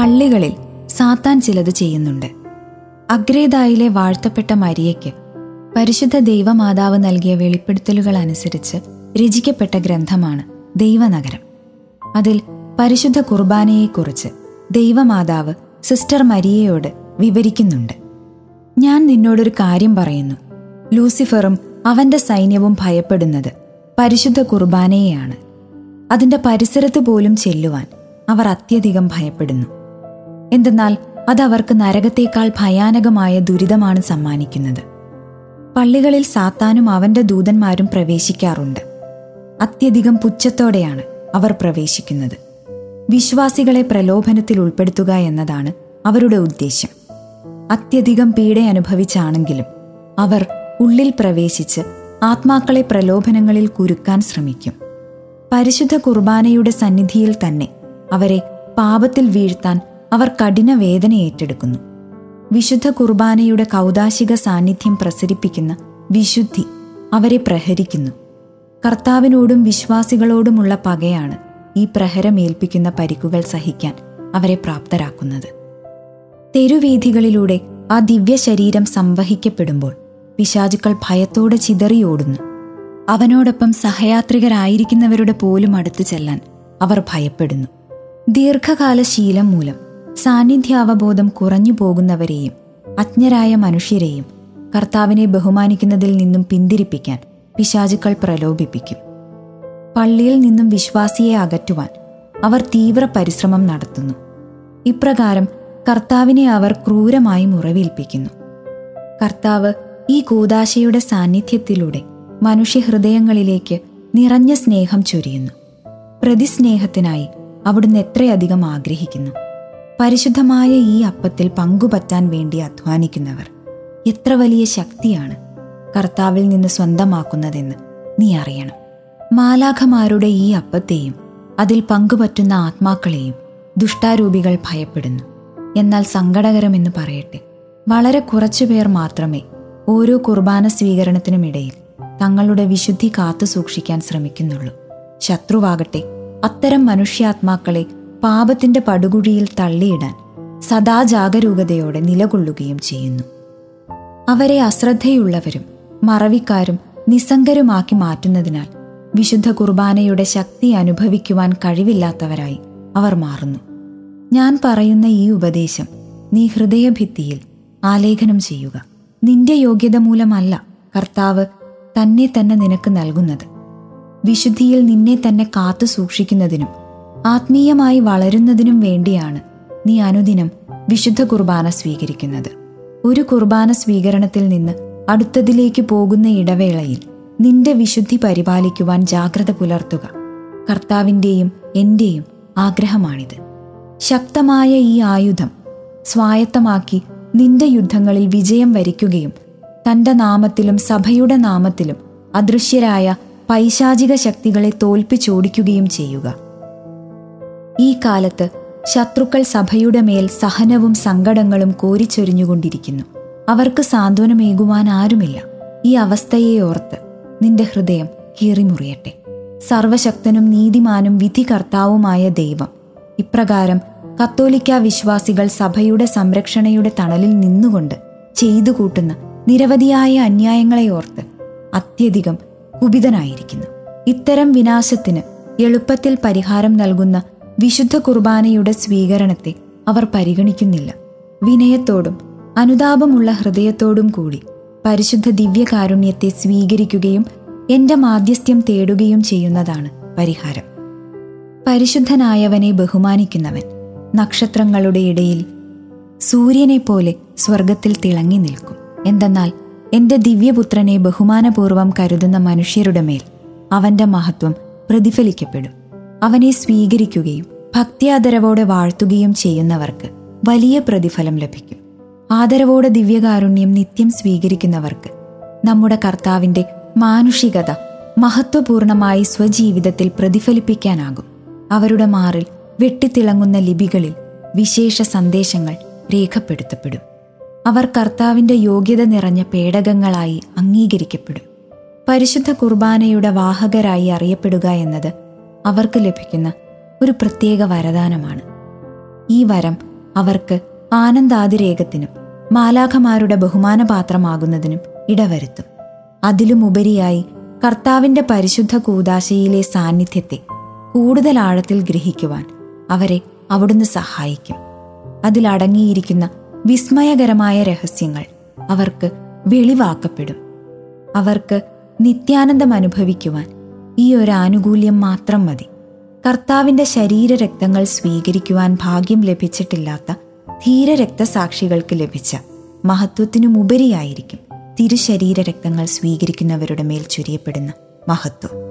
പള്ളികളിൽ സാത്താൻ ചിലത് ചെയ്യുന്നുണ്ട് അഗ്രേദായിലെ വാഴ്ത്തപ്പെട്ട മരിയയ്ക്ക് പരിശുദ്ധ ദൈവമാതാവ് നൽകിയ വെളിപ്പെടുത്തലുകൾ അനുസരിച്ച് രചിക്കപ്പെട്ട ഗ്രന്ഥമാണ് ദൈവനഗരം അതിൽ പരിശുദ്ധ കുർബാനയെക്കുറിച്ച് ദൈവമാതാവ് സിസ്റ്റർ മരിയയോട് വിവരിക്കുന്നുണ്ട് ഞാൻ നിന്നോടൊരു കാര്യം പറയുന്നു ലൂസിഫറും അവന്റെ സൈന്യവും ഭയപ്പെടുന്നത് പരിശുദ്ധ കുർബാനയെയാണ് അതിന്റെ പരിസരത്ത് പോലും ചെല്ലുവാൻ അവർ അത്യധികം ഭയപ്പെടുന്നു എന്തെന്നാൽ അതവർക്ക് നരകത്തേക്കാൾ ഭയാനകമായ ദുരിതമാണ് സമ്മാനിക്കുന്നത് പള്ളികളിൽ സാത്താനും അവന്റെ ദൂതന്മാരും പ്രവേശിക്കാറുണ്ട് അത്യധികം പുച്ഛത്തോടെയാണ് അവർ പ്രവേശിക്കുന്നത് വിശ്വാസികളെ പ്രലോഭനത്തിൽ ഉൾപ്പെടുത്തുക എന്നതാണ് അവരുടെ ഉദ്ദേശ്യം അത്യധികം പീഡ അനുഭവിച്ചാണെങ്കിലും അവർ ഉള്ളിൽ പ്രവേശിച്ച് ആത്മാക്കളെ പ്രലോഭനങ്ങളിൽ കുരുക്കാൻ ശ്രമിക്കും പരിശുദ്ധ കുർബാനയുടെ സന്നിധിയിൽ തന്നെ അവരെ പാപത്തിൽ വീഴ്ത്താൻ അവർ കഠിന വേദന ഏറ്റെടുക്കുന്നു വിശുദ്ധ കുർബാനയുടെ കൗതാശിക സാന്നിധ്യം പ്രസരിപ്പിക്കുന്ന വിശുദ്ധി അവരെ പ്രഹരിക്കുന്നു കർത്താവിനോടും വിശ്വാസികളോടുമുള്ള പകയാണ് ഈ പ്രഹരമേൽപ്പിക്കുന്ന പരിക്കുകൾ സഹിക്കാൻ അവരെ പ്രാപ്തരാക്കുന്നത് തെരുവീഥികളിലൂടെ ആ ദിവ്യ ശരീരം സംവഹിക്കപ്പെടുമ്പോൾ പിശാചുക്കൾ ഭയത്തോടെ ചിതറിയോടുന്നു അവനോടൊപ്പം സഹയാത്രികരായിരിക്കുന്നവരുടെ പോലും അടുത്തു ചെല്ലാൻ അവർ ഭയപ്പെടുന്നു ദീർഘകാല ശീലം മൂലം സാന്നിധ്യാവബോധം കുറഞ്ഞു പോകുന്നവരെയും അജ്ഞരായ മനുഷ്യരെയും കർത്താവിനെ ബഹുമാനിക്കുന്നതിൽ നിന്നും പിന്തിരിപ്പിക്കാൻ പിശാചുക്കൾ പ്രലോഭിപ്പിക്കും പള്ളിയിൽ നിന്നും വിശ്വാസിയെ അകറ്റുവാൻ അവർ തീവ്ര പരിശ്രമം നടത്തുന്നു ഇപ്രകാരം കർത്താവിനെ അവർ ക്രൂരമായി മുറവേൽപ്പിക്കുന്നു കർത്താവ് ഈ കൂതാശയുടെ സാന്നിധ്യത്തിലൂടെ മനുഷ്യഹൃദയങ്ങളിലേക്ക് നിറഞ്ഞ സ്നേഹം ചൊരിയുന്നു പ്രതിസ്നേഹത്തിനായി അവിടുന്ന് എത്രയധികം ആഗ്രഹിക്കുന്നു പരിശുദ്ധമായ ഈ അപ്പത്തിൽ പങ്കുപറ്റാൻ വേണ്ടി അധ്വാനിക്കുന്നവർ എത്ര വലിയ ശക്തിയാണ് കർത്താവിൽ നിന്ന് സ്വന്തമാക്കുന്നതെന്ന് നീ അറിയണം മാലാഖമാരുടെ ഈ അപ്പത്തെയും അതിൽ പങ്കുപറ്റുന്ന ആത്മാക്കളെയും ദുഷ്ടാരൂപികൾ ഭയപ്പെടുന്നു എന്നാൽ സങ്കടകരമെന്ന് പറയട്ടെ വളരെ കുറച്ചുപേർ മാത്രമേ ഓരോ കുർബാന സ്വീകരണത്തിനുമിടയിൽ തങ്ങളുടെ വിശുദ്ധി കാത്തു സൂക്ഷിക്കാൻ ശ്രമിക്കുന്നുള്ളൂ ശത്രുവാകട്ടെ അത്തരം മനുഷ്യാത്മാക്കളെ പാപത്തിന്റെ പടുകുഴിയിൽ തള്ളിയിടാൻ സദാ ജാഗരൂകതയോടെ നിലകൊള്ളുകയും ചെയ്യുന്നു അവരെ അശ്രദ്ധയുള്ളവരും മറവിക്കാരും നിസ്സംഗരുമാക്കി മാറ്റുന്നതിനാൽ വിശുദ്ധ കുർബാനയുടെ ശക്തി അനുഭവിക്കുവാൻ കഴിവില്ലാത്തവരായി അവർ മാറുന്നു ഞാൻ പറയുന്ന ഈ ഉപദേശം നീ ഹൃദയഭിത്തിയിൽ ആലേഖനം ചെയ്യുക നിന്റെ യോഗ്യത മൂലമല്ല കർത്താവ് തന്നെ തന്നെ നിനക്ക് നൽകുന്നത് വിശുദ്ധിയിൽ നിന്നെ തന്നെ കാത്തു സൂക്ഷിക്കുന്നതിനും ആത്മീയമായി വളരുന്നതിനും വേണ്ടിയാണ് നീ അനുദിനം വിശുദ്ധ കുർബാന സ്വീകരിക്കുന്നത് ഒരു കുർബാന സ്വീകരണത്തിൽ നിന്ന് അടുത്തതിലേക്ക് പോകുന്ന ഇടവേളയിൽ നിന്റെ വിശുദ്ധി പരിപാലിക്കുവാൻ ജാഗ്രത പുലർത്തുക കർത്താവിൻ്റെയും എന്റെയും ആഗ്രഹമാണിത് ശക്തമായ ഈ ആയുധം സ്വായത്തമാക്കി നിന്റെ യുദ്ധങ്ങളിൽ വിജയം വരിക്കുകയും തന്റെ നാമത്തിലും സഭയുടെ നാമത്തിലും അദൃശ്യരായ പൈശാചിക ശക്തികളെ തോൽപ്പിച്ചോടിക്കുകയും ചെയ്യുക ഈ കാലത്ത് ശത്രുക്കൾ സഭയുടെ മേൽ സഹനവും സങ്കടങ്ങളും കോരിച്ചൊരിഞ്ഞുകൊണ്ടിരിക്കുന്നു അവർക്ക് സാന്ത്വനമേകുവാൻ ആരുമില്ല ഈ അവസ്ഥയെ ഓർത്ത് നിന്റെ ഹൃദയം കീറിമുറിയട്ടെ സർവശക്തനും നീതിമാനും വിധികർത്താവുമായ ദൈവം ഇപ്രകാരം കത്തോലിക്ക വിശ്വാസികൾ സഭയുടെ സംരക്ഷണയുടെ തണലിൽ നിന്നുകൊണ്ട് ചെയ്തു കൂട്ടുന്ന നിരവധിയായ അന്യായങ്ങളെ ഓർത്ത് അത്യധികം കുപിതനായിരിക്കുന്നു ഇത്തരം വിനാശത്തിന് എളുപ്പത്തിൽ പരിഹാരം നൽകുന്ന വിശുദ്ധ കുർബാനയുടെ സ്വീകരണത്തെ അവർ പരിഗണിക്കുന്നില്ല വിനയത്തോടും അനുതാപമുള്ള ഹൃദയത്തോടും കൂടി പരിശുദ്ധ ദിവ്യകാരുണ്യത്തെ സ്വീകരിക്കുകയും എന്റെ മാധ്യസ്ഥ്യം തേടുകയും ചെയ്യുന്നതാണ് പരിഹാരം പരിശുദ്ധനായവനെ ബഹുമാനിക്കുന്നവൻ നക്ഷത്രങ്ങളുടെ ഇടയിൽ സൂര്യനെ പോലെ സ്വർഗത്തിൽ തിളങ്ങി നിൽക്കും എന്തെന്നാൽ എന്റെ ദിവ്യപുത്രനെ ബഹുമാനപൂർവം കരുതുന്ന മനുഷ്യരുടെ മേൽ അവന്റെ മഹത്വം പ്രതിഫലിക്കപ്പെടും അവനെ സ്വീകരിക്കുകയും ഭക്തിയാദരവോടെ വാഴ്ത്തുകയും ചെയ്യുന്നവർക്ക് വലിയ പ്രതിഫലം ലഭിക്കും ആദരവോടെ ദിവ്യകാരുണ്യം നിത്യം സ്വീകരിക്കുന്നവർക്ക് നമ്മുടെ കർത്താവിന്റെ മാനുഷികത മഹത്വപൂർണമായി സ്വജീവിതത്തിൽ പ്രതിഫലിപ്പിക്കാനാകും അവരുടെ മാറിൽ വെട്ടിത്തിളങ്ങുന്ന ലിപികളിൽ വിശേഷ സന്ദേശങ്ങൾ രേഖപ്പെടുത്തപ്പെടും അവർ കർത്താവിന്റെ യോഗ്യത നിറഞ്ഞ പേടകങ്ങളായി അംഗീകരിക്കപ്പെടും പരിശുദ്ധ കുർബാനയുടെ വാഹകരായി അറിയപ്പെടുക എന്നത് അവർക്ക് ലഭിക്കുന്ന ഒരു പ്രത്യേക വരദാനമാണ് ഈ വരം അവർക്ക് ആനന്ദാതിരേകത്തിനും മാലാഖമാരുടെ ബഹുമാനപാത്രമാകുന്നതിനും ഇടവരുത്തും അതിലുമുപരിയായി കർത്താവിന്റെ പരിശുദ്ധ കൂതാശയിലെ സാന്നിധ്യത്തെ കൂടുതൽ ആഴത്തിൽ ഗ്രഹിക്കുവാൻ അവരെ അവിടുന്ന് സഹായിക്കും അതിലടങ്ങിയിരിക്കുന്ന വിസ്മയകരമായ രഹസ്യങ്ങൾ അവർക്ക് വെളിവാക്കപ്പെടും അവർക്ക് നിത്യാനന്ദം അനുഭവിക്കുവാൻ ഈ ഒരു ആനുകൂല്യം മാത്രം മതി കർത്താവിന്റെ ശരീരരക്തങ്ങൾ സ്വീകരിക്കുവാൻ ഭാഗ്യം ലഭിച്ചിട്ടില്ലാത്ത ധീര രക്തസാക്ഷികൾക്ക് ലഭിച്ച മഹത്വത്തിനുമുപരിയായിരിക്കും തിരുശരീര രക്തങ്ങൾ സ്വീകരിക്കുന്നവരുടെ മേൽ ചൊരിയപ്പെടുന്ന മഹത്വം